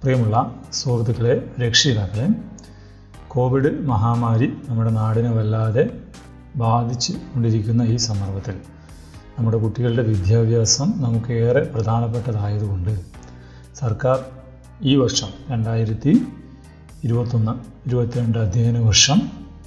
പ്രിയമുള്ള സുഹൃത്തുക്കളെ രക്ഷിതാക്കളെ കോവിഡ് മഹാമാരി നമ്മുടെ നാടിനെ വല്ലാതെ ബാധിച്ചു കൊണ്ടിരിക്കുന്ന ഈ സന്ദർഭത്തിൽ നമ്മുടെ കുട്ടികളുടെ വിദ്യാഭ്യാസം നമുക്ക് ഏറെ പ്രധാനപ്പെട്ടതായതുകൊണ്ട് സർക്കാർ ഈ വർഷം രണ്ടായിരത്തി ഇരുപത്തൊന്ന് ഇരുപത്തിരണ്ട് അധ്യയന വർഷം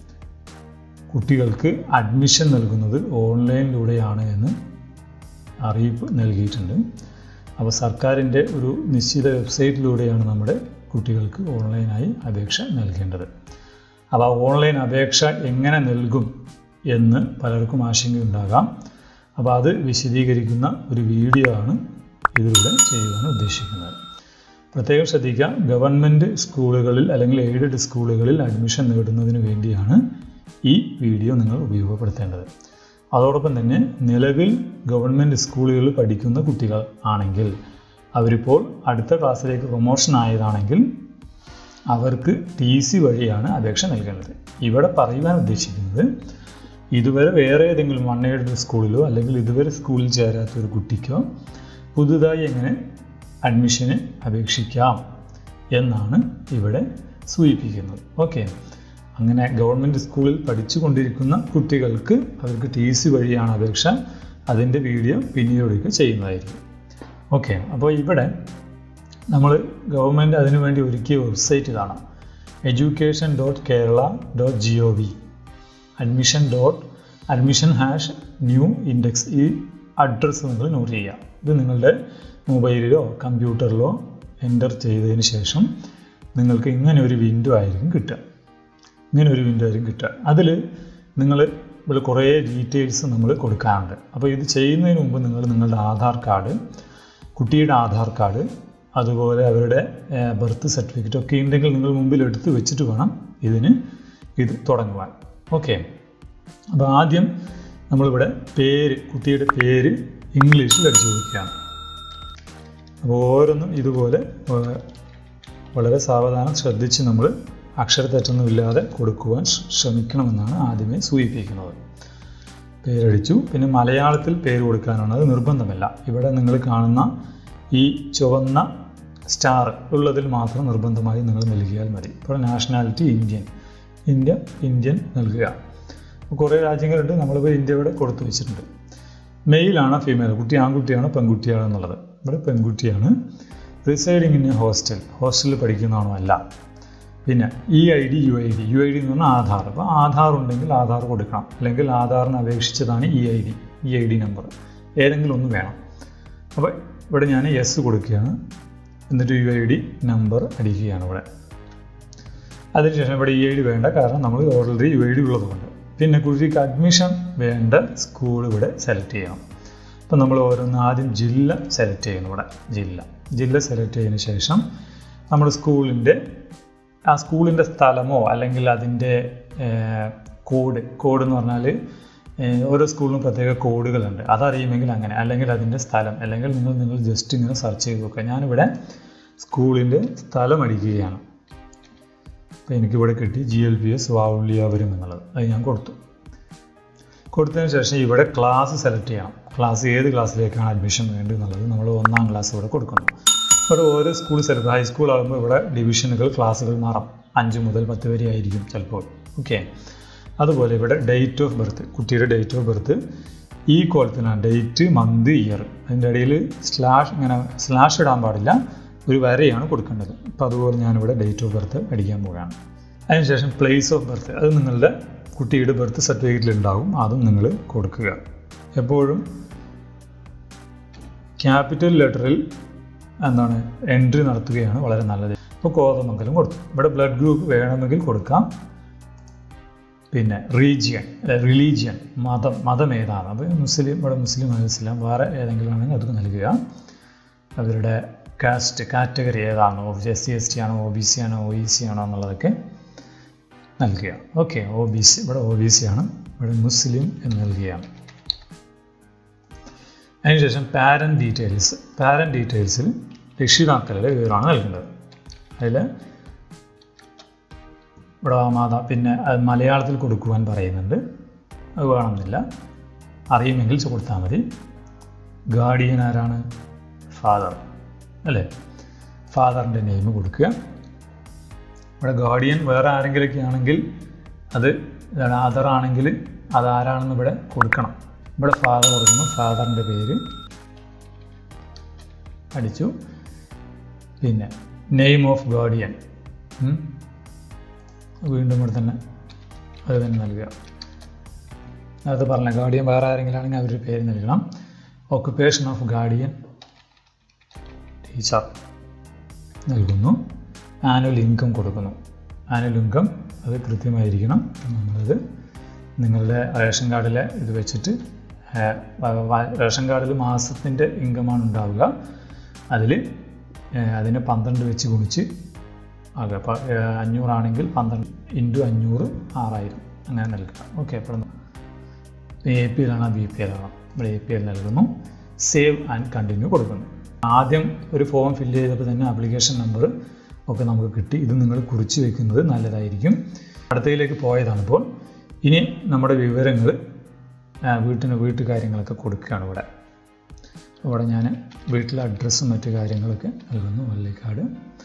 കുട്ടികൾക്ക് അഡ്മിഷൻ നൽകുന്നത് ഓൺലൈനിലൂടെയാണ് എന്ന് അറിയിപ്പ് നൽകിയിട്ടുണ്ട് അപ്പോൾ സർക്കാരിൻ്റെ ഒരു നിശ്ചിത വെബ്സൈറ്റിലൂടെയാണ് നമ്മുടെ കുട്ടികൾക്ക് ഓൺലൈനായി അപേക്ഷ നൽകേണ്ടത് അപ്പോൾ ആ ഓൺലൈൻ അപേക്ഷ എങ്ങനെ നൽകും എന്ന് പലർക്കും ആശങ്കയുണ്ടാകാം അപ്പോൾ അത് വിശദീകരിക്കുന്ന ഒരു വീഡിയോ ആണ് ഇതിലൂടെ ചെയ്യുവാൻ ഉദ്ദേശിക്കുന്നത് പ്രത്യേകം ശ്രദ്ധിക്കുക ഗവൺമെൻറ് സ്കൂളുകളിൽ അല്ലെങ്കിൽ എയ്ഡഡ് സ്കൂളുകളിൽ അഡ്മിഷൻ നേടുന്നതിന് വേണ്ടിയാണ് ഈ വീഡിയോ നിങ്ങൾ ഉപയോഗപ്പെടുത്തേണ്ടത് അതോടൊപ്പം തന്നെ നിലവിൽ ഗവൺമെൻറ് സ്കൂളുകളിൽ പഠിക്കുന്ന കുട്ടികൾ ആണെങ്കിൽ അവരിപ്പോൾ അടുത്ത ക്ലാസ്സിലേക്ക് പ്രൊമോഷൻ ആയതാണെങ്കിൽ അവർക്ക് ടി സി വഴിയാണ് അപേക്ഷ നൽകേണ്ടത് ഇവിടെ പറയുവാൻ ഉദ്ദേശിക്കുന്നത് ഇതുവരെ വേറെ ഏതെങ്കിലും വൺ എയ്ഡഡ് സ്കൂളിലോ അല്ലെങ്കിൽ ഇതുവരെ സ്കൂളിൽ ചേരാത്ത ഒരു കുട്ടിക്കോ പുതുതായി എങ്ങനെ അഡ്മിഷന് അപേക്ഷിക്കാം എന്നാണ് ഇവിടെ സൂചിപ്പിക്കുന്നത് ഓക്കെ അങ്ങനെ ഗവൺമെൻറ് സ്കൂളിൽ പഠിച്ചുകൊണ്ടിരിക്കുന്ന കുട്ടികൾക്ക് അവർക്ക് ടി സി വഴിയാണ് അപേക്ഷ അതിൻ്റെ വീഡിയോ പിന്നീടൊക്കെ ചെയ്യുന്നതായിരിക്കും ഓക്കെ അപ്പോൾ ഇവിടെ നമ്മൾ ഗവൺമെൻറ് അതിനുവേണ്ടി ഒരുക്കിയ വെബ്സൈറ്റ് കാണാം education dot Kerala dot G O V admission dot admission hash new index ഈ അഡ്രസ്സ് നിങ്ങൾ നോട്ട് ചെയ്യുക ഇത് നിങ്ങളുടെ മൊബൈലിലോ കമ്പ്യൂട്ടറിലോ എൻ്റർ ചെയ്തതിന് ശേഷം നിങ്ങൾക്ക് ഇങ്ങനെ ഒരു വിൻഡോ ആയിരിക്കും കിട്ടുക ഇങ്ങനെ ഒരു വിൻഡോ ആയിരിക്കും കിട്ടുക അതിൽ നിങ്ങൾ ഇവിടെ കുറേ ഡീറ്റെയിൽസ് നമ്മൾ കൊടുക്കാറുണ്ട് അപ്പോൾ ഇത് ചെയ്യുന്നതിന് മുമ്പ് നിങ്ങൾ നിങ്ങളുടെ ആധാർ കാർഡ് കുട്ടിയുടെ ആധാർ കാർഡ് അതുപോലെ അവരുടെ ബർത്ത് സർട്ടിഫിക്കറ്റ് ഒക്കെ ഉണ്ടെങ്കിൽ നിങ്ങൾ മുമ്പിൽ എടുത്ത് വെച്ചിട്ട് വേണം ഇതിന് ഇത് തുടങ്ങുവാൻ ഓക്കെ അപ്പോൾ ആദ്യം നമ്മളിവിടെ പേര് കുട്ടിയുടെ പേര് ഇംഗ്ലീഷിൽ അടിച്ചു കൊടുക്കുകയാണ് അപ്പോൾ ഓരോന്നും ഇതുപോലെ വളരെ സാവധാനം ശ്രദ്ധിച്ച് നമ്മൾ അക്ഷരത്തെറ്റൊന്നുമില്ലാതെ കൊടുക്കുവാൻ ശ്രമിക്കണമെന്നാണ് ആദ്യമേ സൂചിപ്പിക്കുന്നത് പേരടിച്ചു പിന്നെ മലയാളത്തിൽ പേര് കൊടുക്കാനാണ് അത് നിർബന്ധമില്ല ഇവിടെ നിങ്ങൾ കാണുന്ന ഈ ചുവന്ന സ്റ്റാർ ഉള്ളതിൽ മാത്രം നിർബന്ധമായി നിങ്ങൾ നൽകിയാൽ മതി ഇപ്പോൾ നാഷണാലിറ്റി ഇന്ത്യൻ ഇന്ത്യ ഇന്ത്യൻ നൽകുക കുറേ രാജ്യങ്ങളുണ്ട് നമ്മളിപ്പോൾ ഇന്ത്യ ഇവിടെ കൊടുത്തു വെച്ചിട്ടുണ്ട് മെയിലാണ് ഫീമെയിൽ കുട്ടി ആൺകുട്ടിയാണോ പെൺകുട്ടിയാണോ എന്നുള്ളത് ഇവിടെ പെൺകുട്ടിയാണ് റിസൈഡിങ് ഇൻ എ ഹോസ്റ്റൽ ഹോസ്റ്റലിൽ പഠിക്കുന്നതാണോ അല്ല പിന്നെ E I D U I D U I D എന്ന് പറഞ്ഞാൽ ആധാർ അപ്പോൾ ആധാർ ഉണ്ടെങ്കിൽ ആധാർ കൊടുക്കണം അല്ലെങ്കിൽ ആധാറിന് അപേക്ഷിച്ചതാണ് E I D E I D number ഏതെങ്കിലും ഒന്ന് വേണം അപ്പോൾ ഇവിടെ ഞാൻ എസ് കൊടുക്കുകയാണ് എന്നിട്ട് യു ഐ ഡി നമ്പർ അടിക്കുകയാണ് ഇവിടെ അതിനുശേഷം ഇവിടെ ഇ ഐ ഡി വേണ്ട കാരണം നമ്മൾ ഓൾറെഡി യു ഐ ഡി ഉള്ളതുകൊണ്ട് പിന്നെ കുട്ടിക്ക് അഡ്മിഷൻ വേണ്ട സ്കൂൾ ഇവിടെ സെലക്ട് ചെയ്യണം അപ്പം നമ്മൾ ഓരോന്ന് ആദ്യം ജില്ല സെലക്ട് ചെയ്യുന്നു ഇവിടെ ജില്ല ജില്ല സെലക്ട് ചെയ്തതിന് ശേഷം നമ്മൾ സ്കൂളിൻ്റെ ആ സ്കൂളിൻ്റെ സ്ഥലമോ അല്ലെങ്കിൽ അതിൻ്റെ കോഡ് കോഡ് എന്ന് പറഞ്ഞാൽ ഓരോ സ്കൂളിനും പ്രത്യേക കോഡുകളുണ്ട് അതറിയുമെങ്കിൽ അങ്ങനെ അല്ലെങ്കിൽ അതിൻ്റെ സ്ഥലം അല്ലെങ്കിൽ നിങ്ങൾ നിങ്ങൾ ജസ്റ്റ് ഇങ്ങനെ സെർച്ച് ചെയ്ത് നോക്കുക ഞാനിവിടെ സ്കൂളിൻ്റെ സ്ഥലം അടിക്കുകയാണ് അപ്പോൾ എനിക്കിവിടെ കിട്ടി G L P S Vavulliyapuram എന്നുള്ളത് അത് ഞാൻ കൊടുത്തു കൊടുത്തതിന് ശേഷം ഇവിടെ ക്ലാസ് സെലക്ട് ചെയ്യണം ക്ലാസ് ഏത് ക്ലാസ്സിലേക്കാണ് അഡ്മിഷൻ വേണ്ടത് എന്നുള്ളത് നമ്മൾ ഒന്നാം ക്ലാസ് ഇവിടെ കൊടുക്കുന്നു ഇവിടെ ഓരോ സ്കൂൾ സെലക്ട് ഹൈസ്കൂൾ ആകുമ്പോൾ ഇവിടെ ഡിവിഷനുകൾ ക്ലാസ്സുകൾ മാറാം അഞ്ച് മുതൽ പത്ത് വരെ ആയിരിക്കും ചിലപ്പോൾ ഓക്കെ അതുപോലെ ഇവിടെ ഡേറ്റ് ഓഫ് ബർത്ത് കുട്ടിയുടെ ഡേറ്റ് ഓഫ് ബർത്ത് ഈ കോലത്തിനാണ് ഡേറ്റ് മന്ത് ഇയർ അതിൻ്റെ ഇടയിൽ സ്ലാഷ് ഇങ്ങനെ സ്ലാഷ് ഇടാൻ പാടില്ല ഒരു വരെയാണ് കൊടുക്കേണ്ടത് അപ്പോൾ അതുപോലെ ഞാനിവിടെ ഡേറ്റ് ഓഫ് ബർത്ത് അടിക്കാൻ പോവുകയാണ് അതിനുശേഷം പ്ലേസ് ഓഫ് ബർത്ത് അത് നിങ്ങളുടെ കുട്ടിയുടെ ബർത്ത് സർട്ടിഫിക്കറ്റിൽ ഉണ്ടാകും അതും നിങ്ങൾ കൊടുക്കുക എപ്പോഴും ക്യാപിറ്റൽ ലെറ്ററിൽ എന്താണ് എൻട്രി നടത്തുകയാണ് വളരെ നല്ലത് ഇപ്പോൾ കോതമംഗലം കൊടുത്തു ഇവിടെ ബ്ലഡ് ഗ്രൂപ്പ് വേണമെങ്കിൽ കൊടുക്കാം പിന്നെ റീജിയൻ റിലീജിയൻ മതം മതം ഏതാണ് അപ്പോൾ മുസ്ലിം ഇവിടെ മുസ്ലിം ഇസ്ലാം വേറെ ഏതെങ്കിലും ആണെങ്കിൽ അത് നൽകുക അവരുടെ കാസ്റ്റ് കാറ്റഗറി ഏതാണോ എസ് സി എസ് ടി ആണോ ഒ ബി സി ആണോ ഒ ഇ സി ആണോ എന്നുള്ളതൊക്കെ നൽകുക ഓക്കെ ഒ ബി സി ഇവിടെ ഒ ബി സി ആണ് ഇവിടെ മുസ്ലിം എന്ന് നൽകുകയാണ് അതിനുശേഷം പാരൻറ്റ് ഡീറ്റെയിൽസ് പാരൻറ്റ് ഡീറ്റെയിൽസിൽ രക്ഷിതാക്കളുടെ വിവരമാണ് നൽകുന്നത് അതിൽ ഇവിടെ മാതാ പിന്നെ അത് മലയാളത്തിൽ കൊടുക്കുവാൻ പറയുന്നുണ്ട് അത് വേണമെന്നില്ല അറിയുമെങ്കിൽ കൊടുത്താൽ മതി ഗാർഡിയൻ ആരാണ് ഫാദർ അല്ലേ ഫാദറിൻ്റെ നെയിം കൊടുക്കുക ഇവിടെ ഗാർഡിയൻ വേറെ ആരെങ്കിലുമൊക്കെ ആണെങ്കിൽ അത് ഇതാണ് അതർ ആണെങ്കിൽ അത് ആരാണെന്ന് ഇവിടെ കൊടുക്കണം ഇവിടെ ഫാദർ കൊടുക്കുന്നു ഫാദറിൻ്റെ പേര് അടിച്ചു പിന്നെ നെയിം ഓഫ് ഗാർഡിയൻ വീണ്ടും ഇവിടെ തന്നെ അത് തന്നെ നൽകുക അത് പറഞ്ഞ ഗാർഡിയൻ വേറെ ആരെങ്കിലും ആണെങ്കിൽ അവരുടെ പേര് നൽകണം ഓക്കുപ്പേഷൻ ഓഫ് ഗാർഡിയൻ ടീച്ചർ നൽകുന്നു ആനുവൽ ഇൻകം കൊടുക്കുന്നു ആനുവൽ ഇൻകം അത് കൃത്യമായിരിക്കണം നമ്മളത് നിങ്ങളുടെ റേഷൻ കാർഡിലെ ഇത് വെച്ചിട്ട് റേഷൻ കാർഡിൽ മാസത്തിൻ്റെ ഇൻകമാണ് ഉണ്ടാവുക അതിൽ അതിനെ പന്ത്രണ്ട് വെച്ച് ഗുണിച്ച് ആകെ അപ്പോൾ അഞ്ഞൂറാണെങ്കിൽ പന്ത്രണ്ട് ഇൻറ്റു അഞ്ഞൂറ് ആറായിരം അങ്ങനെ നൽകുക ഓക്കെ അപ്പോൾ എ പി എല്ലാണോ ബി പി എല്ലാണോ ഇവിടെ എ പി എൽ നൽകുന്നു സേവ് ആൻഡ് കണ്ടിന്യൂ കൊടുക്കുന്നു ആദ്യം ഒരു ഫോം ഫില്ല് ചെയ്തപ്പോൾ തന്നെ ആപ്ലിക്കേഷൻ നമ്പർ ഒക്കെ നമുക്ക് കിട്ടി ഇത് നിങ്ങൾ കുറിച്ച് വെക്കുന്നത് നല്ലതായിരിക്കും അടുത്തതിലേക്ക് പോയതാണിപ്പോൾ ഇനി നമ്മുടെ വിവരങ്ങൾ വീട്ടിന് വീട്ടു കാര്യങ്ങളൊക്കെ കൊടുക്കുകയാണ് ഇവിടെ ഇവിടെ ഞാൻ വീട്ടിലെ അഡ്രസ്സും മറ്റു കാര്യങ്ങളൊക്കെ നൽകുന്നു വള്ളിക്കാട്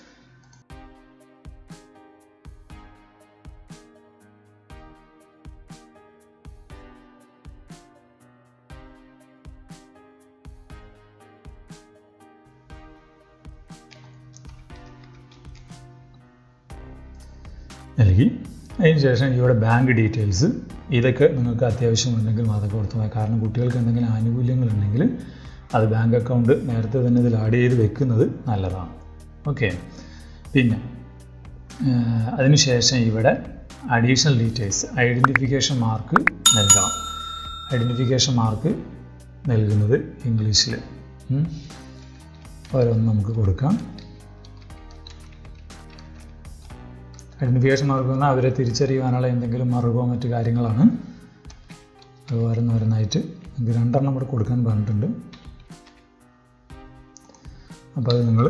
നൽകി അതിന് ശേഷം ഇവിടെ ബാങ്ക് ഡീറ്റെയിൽസ് ഇതൊക്കെ നിങ്ങൾക്ക് അത്യാവശ്യമുണ്ടെങ്കിൽ അതൊക്കെ കൊടുത്തു മതി കാരണം കുട്ടികൾക്ക് എന്തെങ്കിലും ആനുകൂല്യങ്ങളുണ്ടെങ്കിൽ അത് ബാങ്ക് അക്കൗണ്ട് നേരത്തെ തന്നെ ഇതിൽ ആഡ് ചെയ്ത് വെക്കുന്നത് നല്ലതാണ് ഓക്കെ പിന്നെ അതിനുശേഷം ഇവിടെ അഡീഷണൽ ഡീറ്റെയിൽസ് ഐഡൻറ്റിഫിക്കേഷൻ മാർക്ക് നൽകണം ഐഡൻറ്റിഫിക്കേഷൻ മാർക്ക് നൽകുന്നത് ഇംഗ്ലീഷിൽ ഓരോന്ന് നമുക്ക് കൊടുക്കാം ഐഡൻറ്റിഫിക്കേഷൻ മാർക്ക് വന്നാൽ അവരെ തിരിച്ചറിയുവാനുള്ള എന്തെങ്കിലും അറിവോ മറ്റു കാര്യങ്ങളാണ് അത് ഓരോന്നോരോന്നായിട്ട് നമുക്ക് രണ്ടെണ്ണം ഇവിടെ കൊടുക്കാൻ പറഞ്ഞിട്ടുണ്ട് അപ്പോൾ അത് നിങ്ങൾ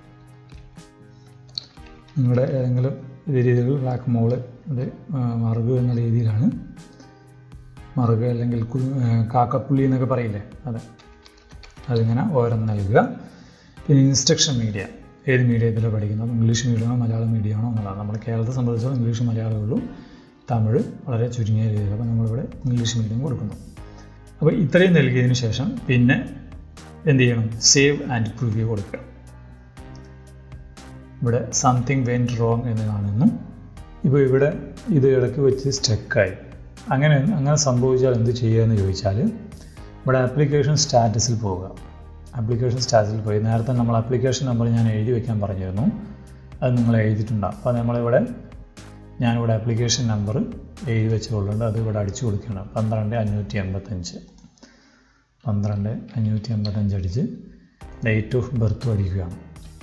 നിങ്ങളുടെ ഏതെങ്കിലും രീതിയിൽ ബ്ലാക്ക് മോള് അത് മറുക് എന്ന രീതിയിലാണ് മറുക് അല്ലെങ്കിൽ കാക്കപ്പുള്ളി എന്നൊക്കെ പറയില്ലേ അതെ അതിങ്ങനെ ഓരോന്ന് നൽകുക പിന്നെ ഇൻസ്ട്രക്ഷൻ മീഡിയ ഏത് മീഡിയത്തിലാണ് പഠിക്കുന്നത് ഇംഗ്ലീഷ് മീഡിയമാണോ മലയാളം മീഡിയമാണോ എന്നുള്ളതാണ് നമ്മൾ കേരളത്തെ സംബന്ധിച്ചിടത്തോളം ഇംഗ്ലീഷ് മലയാളമേ ഉള്ളൂ തമിഴ് വളരെ ചുരുങ്ങിയ രീതിയിൽ അപ്പോൾ നമ്മളിവിടെ ഇംഗ്ലീഷ് മീഡിയം കൊടുക്കുന്നു അപ്പോൾ ഇത്രയും നൽകിയതിന് ശേഷം പിന്നെ എന്ത് ചെയ്യണം സേവ് ആൻഡ് പ്രിവ്യൂ കൊടുക്കുക ഇവിടെ സംതിങ് വെൻറ്റ് റോങ് എന്ന് കാണുന്നു ഇപ്പോൾ ഇവിടെ ഇത് ഇടയ്ക്ക് വെച്ച് സ്റ്റക്കായി അങ്ങനെ അങ്ങനെ സംഭവിച്ചാൽ എന്ത് ചെയ്യുക എന്ന് ചോദിച്ചാൽ ഇവിടെ ആപ്ലിക്കേഷൻ സ്റ്റാറ്റസിൽ പോവുക ആപ്ലിക്കേഷൻ സ്റ്റാറ്റസിൽ പോയി നേരത്തെ നമ്മൾ ആപ്ലിക്കേഷൻ നമ്പർ ഞാൻ എഴുതി വെക്കാൻ പറഞ്ഞിരുന്നു അത് നിങ്ങൾ എഴുതിയിട്ടുണ്ടാകും അപ്പോൾ നമ്മളിവിടെ ഞാനിവിടെ ആപ്ലിക്കേഷൻ നമ്പർ എഴുതി വെച്ചുകൊള്ളുണ്ട് അത് ഇവിടെ അടിച്ചു കൊടുക്കുകയാണ് പന്ത്രണ്ട് അഞ്ഞൂറ്റി എൺപത്തഞ്ച് പന്ത്രണ്ട് അഞ്ഞൂറ്റി എൺപത്തഞ്ച് അടിച്ച് ഡേറ്റ് ഓഫ് ബർത്തും അടിക്കുകയാണ്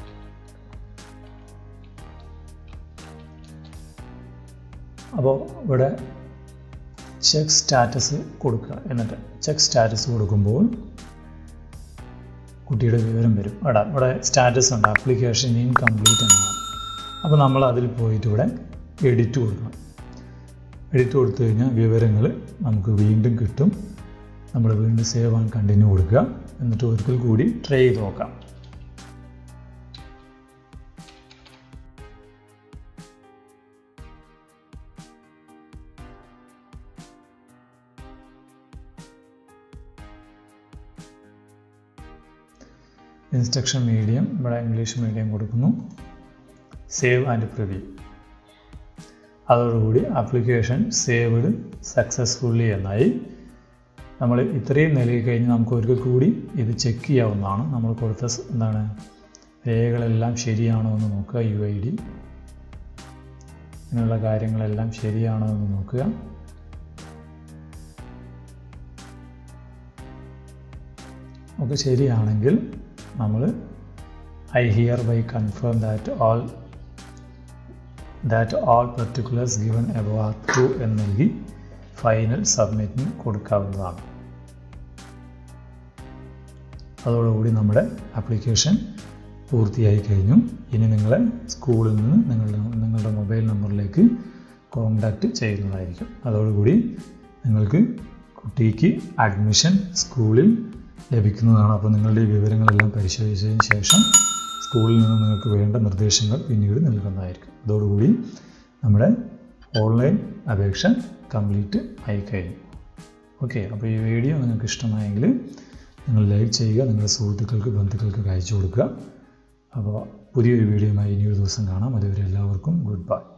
അപ്പോൾ ഇവിടെ ചെക്ക് സ്റ്റാറ്റസ് കൊടുക്കുക എന്നിട്ട് ചെക്ക് സ്റ്റാറ്റസ് കൊടുക്കുമ്പോൾ കുട്ടിയുടെ വിവരം വരും ഇവിടെ ഇവിടെ സ്റ്റാറ്റസ് ഉണ്ട് ആപ്ലിക്കേഷൻ ഇൻകംപ്ലീറ്റ് എന്നാണ് അപ്പോൾ നമ്മൾ അതിൽ പോയിട്ട് ഇവിടെ എഡിറ്റ് കൊടുക്കണം എഡിറ്റ് കൊടുത്തു കഴിഞ്ഞാൽ വിവരങ്ങൾ നമുക്ക് വീണ്ടും കിട്ടും നമ്മൾ വീണ്ടും സേവ് ആൻഡ് കണ്ടിന്യൂ കൊടുക്കുക എന്നിട്ട് ഒരിക്കൽ കൂടി ട്രൈ ചെയ്ത് നോക്കാം ഇൻസ്ട്രക്ഷൻ മീഡിയം ഇവിടെ ഇംഗ്ലീഷ് മീഡിയം കൊടുക്കുന്നു സേവ് ആൻഡ് പ്രിവ്യൂ അതോടുകൂടി ആപ്ലിക്കേഷൻ സേവ്ഡ് സക്സസ്ഫുള്ളി എന്നായി നമ്മൾ ഇത്രയും നൽകി കഴിഞ്ഞ് നമുക്ക് ഒരിക്കൽ കൂടി ഇത് ചെക്ക് ചെയ്യാവുന്നതാണ് നമ്മൾ കൊടുത്ത എന്താണ് രേഖകളെല്ലാം ശരിയാണോ എന്ന് നോക്കുക യു ഐ ഡി ഇങ്ങനെയുള്ള കാര്യങ്ങളെല്ലാം ശരിയാണോ എന്ന് നോക്കുക ഒക്കെ ശരിയാണെങ്കിൽ നമ്മൾ I hereby confirm that all that all particulars given above are true എന്ന് നൽകി ഫൈനൽ സബ്മിറ്റിന് കൊടുക്കാവുന്നതാണ് അതോടുകൂടി നമ്മുടെ ആപ്ലിക്കേഷൻ പൂർത്തിയായി കഴിഞ്ഞു ഇനി നിങ്ങളെ സ്കൂളിൽ നിന്ന് നിങ്ങളുടെ നിങ്ങളുടെ മൊബൈൽ നമ്പറിലേക്ക് കോണ്ടാക്റ്റ് ചെയ്യുന്നതായിരിക്കും അതോടുകൂടി നിങ്ങൾക്ക് കുട്ടിക്ക് അഡ്മിഷൻ സ്കൂളിൽ ലഭിക്കുന്നതാണ് അപ്പോൾ നിങ്ങളുടെ ഈ വിവരങ്ങളെല്ലാം പരിശോധിച്ചതിന് ശേഷം സ്കൂളിൽ നിന്ന് നിങ്ങൾക്ക് വേണ്ട നിർദ്ദേശങ്ങൾ പിന്നീട് നൽകുന്നതായിരിക്കും അതോടുകൂടി നമ്മുടെ ഓൺലൈൻ അപേക്ഷ കംപ്ലീറ്റ് ആയി കഴിഞ്ഞു ഓക്കെ അപ്പോൾ ഈ വീഡിയോ നിങ്ങൾക്ക് ഇഷ്ടമായെങ്കിൽ നിങ്ങൾ ലൈക്ക് ചെയ്യുക നിങ്ങളുടെ സുഹൃത്തുക്കൾക്ക് ബന്ധുക്കൾക്ക് അയച്ചു കൊടുക്കുക അപ്പോൾ പുതിയൊരു വീഡിയോയുമായി ഇനിയൊരു ദിവസം കാണാം അതുവരെ എല്ലാവർക്കും ഗുഡ് ബൈ